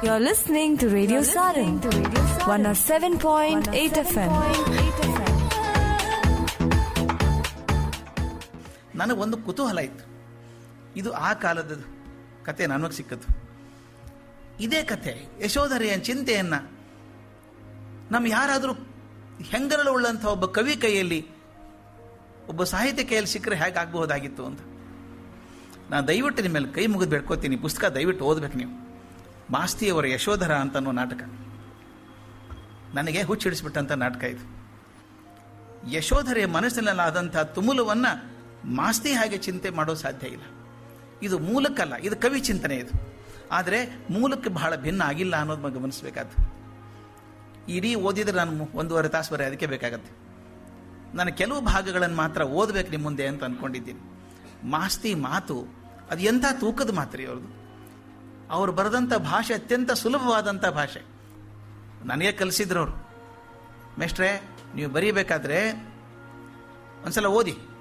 You're listening to Radio Sarin, 107.8 FM. ನನಗೊಂದು ಕುತೂಹಲ ಇತ್ತು ಇದು ಆ ಕಾಲದ ಕತೆ ನನಗೆ ಸಿಕ್ಕದ್ದು ಇದೇ ಕತೆ ಯಶೋಧರೆಯ ಚಿಂತೆಯನ್ನ ನಮ್ಮ ಯಾರಾದರೂ ಹೆಂಗರಳು ಉಳ್ಳಂಥ ಒಬ್ಬ ಕವಿ ಕೈಯಲ್ಲಿ ಒಬ್ಬ ಸಾಹಿತ್ಯ ಕೈಯಲ್ಲಿ ಸಿಕ್ಕರೆ ಹೇಗೆ ಆಗಬಹುದಾಗಿತ್ತು ಅಂತ ನಾನು ದಯವಿಟ್ಟು ನಿಮ್ಮ ಮೇಲೆ ಕೈ ಮುಗಿದು ಬೇಡ್ಕೋತೀನಿ ಪುಸ್ತಕ ದಯವಿಟ್ಟು ಓದ್ಬೇಕು ನೀವು ಮಾಸ್ತಿಯವರ ಯಶೋಧರ ಅಂತ ಅನ್ನೋ ನಾಟಕ ನನಗೆ ಹುಚ್ಚಿಡಿಸ್ಬಿಟ್ಟಂಥ ನಾಟಕ ಇದು ಯಶೋಧರೆಯ ಮನಸ್ಸಿನಲ್ಲಾದಂಥ ತುಮುಲವನ್ನು ಮಾಸ್ತಿ ಹಾಗೆ ಚಿಂತೆ ಮಾಡೋ ಸಾಧ್ಯ ಇಲ್ಲ ಇದು ಮೂಲಕ್ಕಲ್ಲ ಇದು ಕವಿ ಚಿಂತನೆ ಇದು ಆದರೆ ಮೂಲಕ್ಕೆ ಬಹಳ ಭಿನ್ನ ಆಗಿಲ್ಲ ಅನ್ನೋದು ಗಮನಿಸಬೇಕಾದ್ದು ಇಡೀ ಓದಿದ್ರೆ ನಾನು ಮು- ಒಂದೂವರೆ ತಾಸು ಬರೀ ಅದಕ್ಕೆ ಬೇಕಾಗತ್ತೆ ನಾನು ಕೆಲವು ಭಾಗಗಳನ್ನು ಮಾತ್ರ ಓದಬೇಕು ನಿಮ್ಮ ಮುಂದೆ ಅಂತ ಅಂದ್ಕೊಂಡಿದ್ದೀನಿ ಮಾಸ್ತಿ ಮಾತು ಅದು ಎಂಥ ತೂಕದ ಮಾತು ರೀ ಅವ್ರದ್ದು ಅವರು ಬರೆದಂಥ ಭಾಷೆ ಅತ್ಯಂತ ಸುಲಭವಾದಂಥ ಭಾಷೆ ನನಗೆ ಕಲಿಸಿದ್ರು ಅವರು ಮೇಷ್ಟ್ರೆ ನೀವು ಬರೀಬೇಕಾದ್ರೆ ಒಂದ್ಸಲ ಓದಿ